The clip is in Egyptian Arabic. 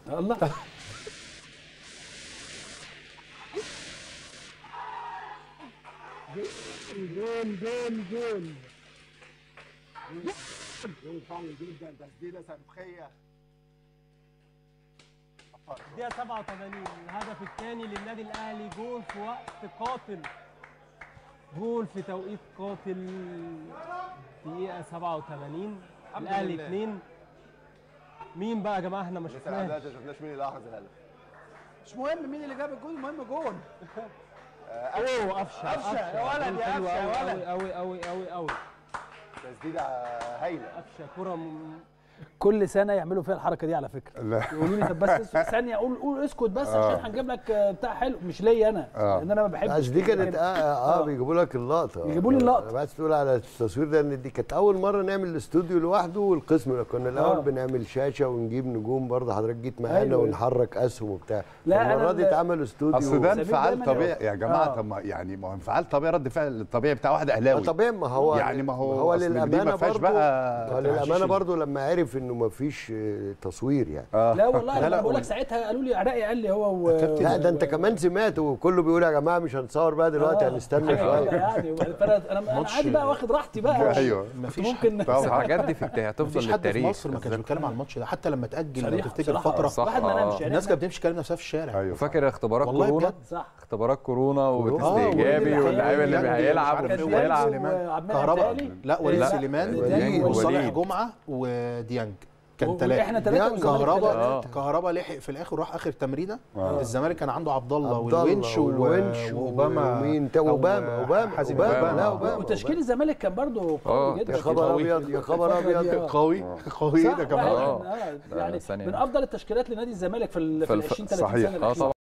الله جون جون جون جون قوي جدا تسديده صاروخيه دقيقة 87 الهدف الثاني للنادي الأهلي جول في وقت قاتل جول في توقيت قاتل دقيقة 87 الأهلي لله. 2 مين بقى يا جماعة احنا ما لسه لحد شفناش دلوقتي ما شفناش مين اللي احرز الهدف مش مهم مين اللي جاب الجول المهم جون اوه قفشة قفشة، يا ولد، يا حلوة قفشة، يا أوي ولد. أوي أوي أوي أوي تسديده هايله قفشة كرة م- كل سنه يعملوا فيها الحركه دي على فكره لا يقولوا لي طب بس اسكت ثانيه قول قول اسكت بس عشان هنجيب لك آه، بتاع حلو مش ليا انا آه. لان انا ما بحبش عشان دي كانت كده. اه, آه, آه بيجيبوا لك اللقطه يجيبوا لي اللقطة. انا بس تقول على التصوير ده ان دي كانت اول مره نعمل الاستوديو لوحده والقسم كنا الاول آه. بنعمل شاشه ونجيب نجوم برضه حضرتك جيت معانا أيوة. ونحرك اسهم وبتاع لا، أنا المره دي ال- اتعمل استوديو اصل ده سمير انفعال دايماً طبيعي يا جماعه آه. طب ما يعني ما هو انفعال طبيعي رد فعل طبيعي بتاع واحد اهلاوي آه، طبيعي ما هو يعني ما هو هو أصل دي ما للامانه فيهاش برضه بقى هو للامانه تحشيش. برضه لما عرف انه ما فيش آه، تصوير يعني لا والله لا، انا لا، بقول لك وال- ساعتها قالوا لي عراقي قال لي هو و... لا ده انت كمان سمعت وكله بيقول يا جماعه مش هنصور بقى دلوقتي آه، هنستنى حاجة كده شويه يعني فانا انا انا ماتش- عادي بقى واخد راحتي بقى ايوه مفيش ممكن بس طبعا الحاجات دي في الت- هتفضل مفيش حد في للتاريخ مصر ما كانش بيتكلم عن الماتش ده حتى لما اتاجل لو صريحة- تفتكر صراحة فتره صح. واحد ما آه. نامش يعني الناس كانت بتمشي تكلم نفسها في الشارع ايوه وفاكر اختبارات والله كورونا بجد. صح اختبارات كورونا وتست آه، ايجابي وليد واللعيبه اللي الحقيقي هيلعب مش عارف واللي إيه مش هيلعب سليمان وعبد المنعم كهرباء متهيألي. لا وليد لا، سليمان ديانج وصالح وليد. جمعه وديانج كان و- ثلاثه احنا ثلاثه ديانج، والزمالك كهربا ثلاثة. آه. كهربا لحق في الاخر راح اخر تمرينه آه. الزمالك كان عنده عبد الله عبد الله والونش و- والونش واوباما ومين تا- أو اوباما اوباما حازم اوباما أوباما. لا اوباما وتشكيل الزمالك كان برضه آه، قوي جدا يا خبر قوي. ابيض يا خبر الفترة دي، ابيض آه. قوي قوي صح، ده كمان واحد آه. من- آه، ده يعني ثانية. من افضل التشكيلات لنادي الزمالك في ال في ال الف- 20 30 صحيح. سنه اه الأخيرة. طبعا